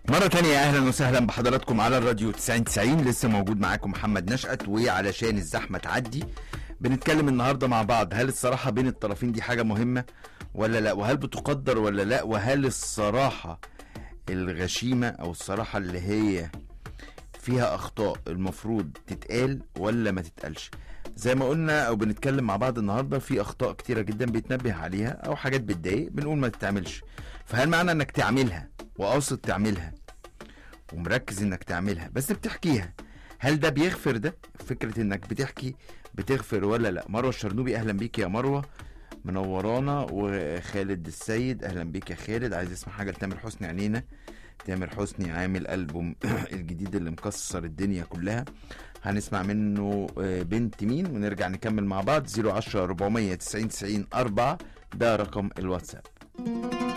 مرة تانية أهلا وسهلا بحضراتكم على الراديو 9090 لسه موجود معاكم محمد نشأت وعلشان الزحمة تعدي بنتكلم النهاردة مع بعض هل الصراحة بين الطرفين دي حاجة مهمة ولا لا وهل بتقدر ولا لا وهل الصراحة الغشيمة أو الصراحة اللي هي فيها أخطاء المفروض تتقال ولا ما تتقالش زي ما قلنا أو بنتكلم مع بعض النهاردة في أخطاء كتيرة جدا بيتنبه عليها أو حاجات بتضايق بنقول ما تتعملش فهل معنى إنك تعملها وقاصد تعملها ومركز انك تعملها بس بتحكيها هل ده بيغفر ده فكرة انك بتحكي بتغفر ولا لا مروة الشرنوبي اهلا بيك يا مروة منورانا وخالد السيد اهلا بيك يا خالد عايز اسمع حاجة لتامر حسني عينينا تامر حسني عامل ألبوم الجديد اللي مكسر الدنيا كلها هنسمع منه آه، بنت مين ونرجع نكمل مع بعض 010 490 90 4 ده رقم الواتساب